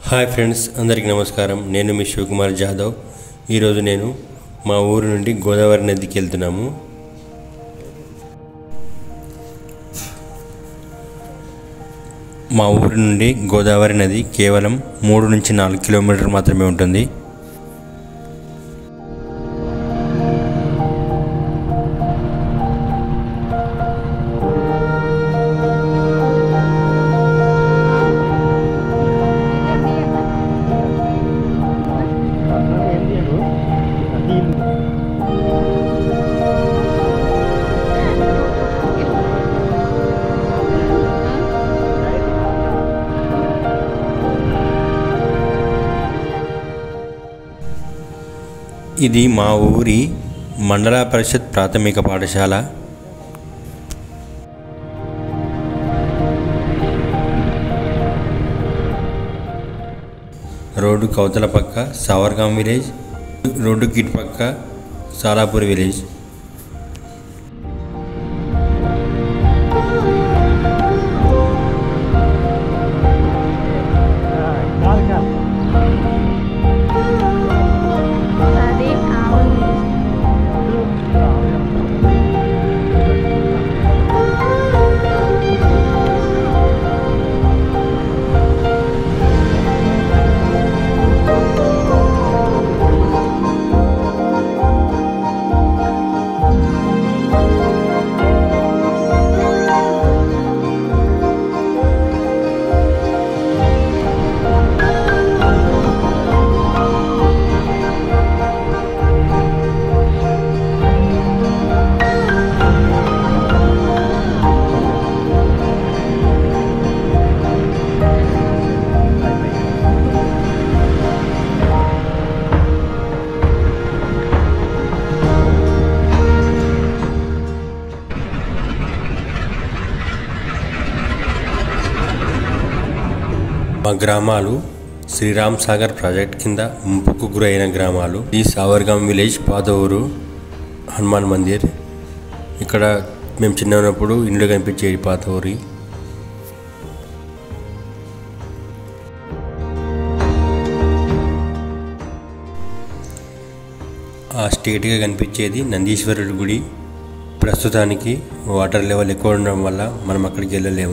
hi friends అందరికీ నమస్కారం నేను మీ శివకుమార్ జాదవ్ ఈరోజు నేను మా ఊరు నుండి గోదావరి నదికి వెళ్తున్నాము మా ఊరు నుండి గోదావరి నది కేవలం మూడు నుంచి నాలుగు కిలోమీటర్ మాత్రమే ఉంటుంది ఇది మా ఊరి మండల పరిషత్ ప్రాథమిక పాఠశాల రోడ్డు కవతల పక్క సావర్గాం విలేజ్ రోడ్డు కిట్ పక్క సాలాపూర్ విలేజ్ అది అవును మా గ్రామాలు శ్రీరామ్ సాగర్ ప్రాజెక్ట్ కింద ముంపుకు గురైన గ్రామాలు ఈ సావర్గాం విలేజ్ పాత ఊరు హనుమాన్ మందిర్ ఇక్కడ మేము చిన్న ఉన్నప్పుడు ఇండ్లు కనిపించేది పాత ఊరి ఆ స్టేట్గా కనిపించేది నందీశ్వరుడి గుడి ప్రస్తుతానికి వాటర్ లెవెల్ ఎక్కువ ఉండడం వల్ల మనం అక్కడికి వెళ్ళలేము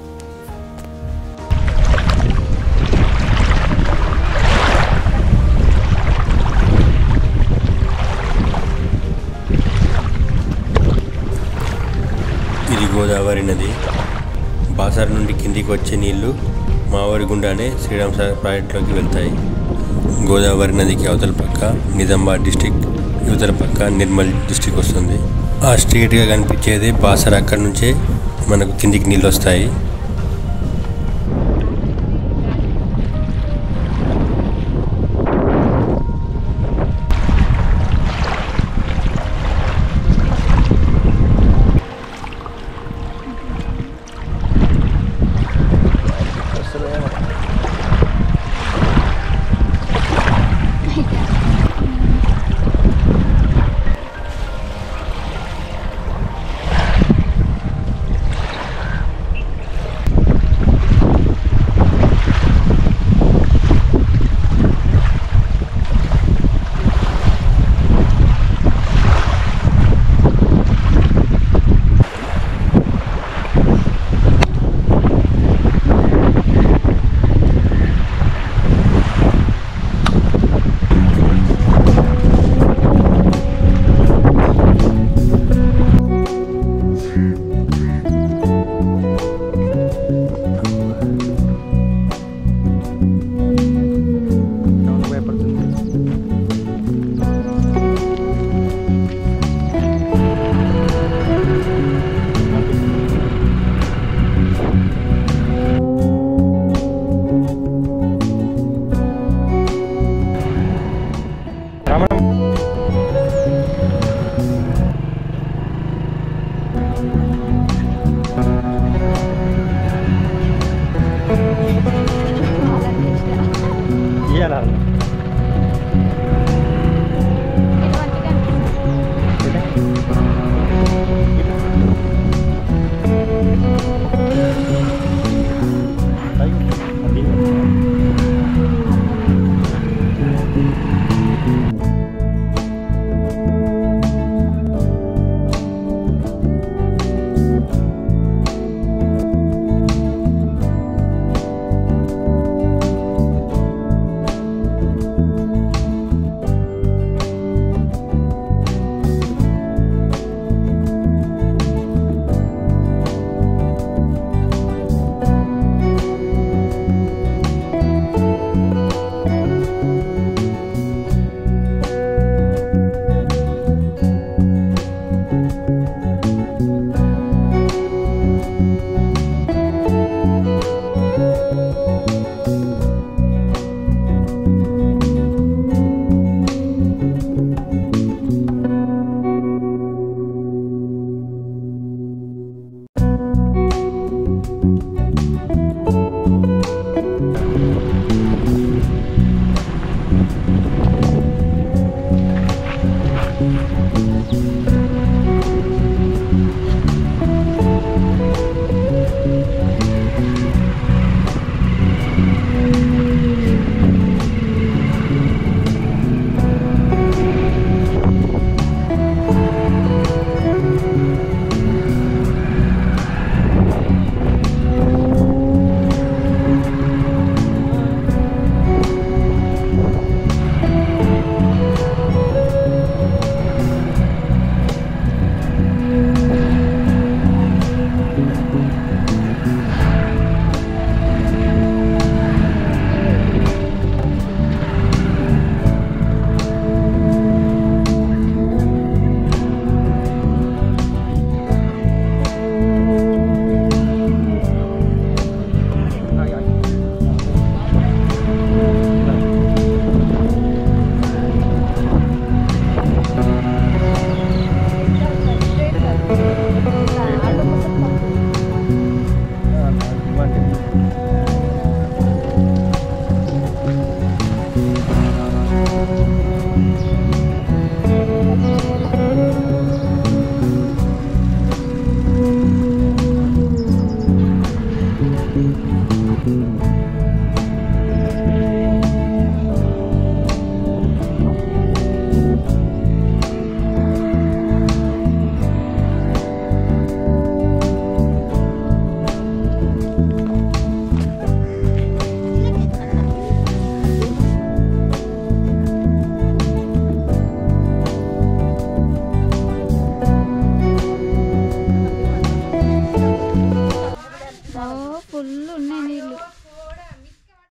ఇది గోదావరి నది బాసార్ నుండి కిందికి వచ్చే నీళ్లు మా ఊరి గుండానే శ్రీరామ్ సాగర్ ప్రాజెక్టులోకి వెళ్తాయి గోదావరి నదికి అవతల పక్క నిజామాబాద్ డిస్టిక్ యువతల పక్క నిర్మల్ డిస్టిక్ వస్తుంది ఆ స్ట్రీట్గా కనిపించేది బాసర్ అక్కడి నుంచే మనకు కిందికి నీళ్ళు వస్తాయి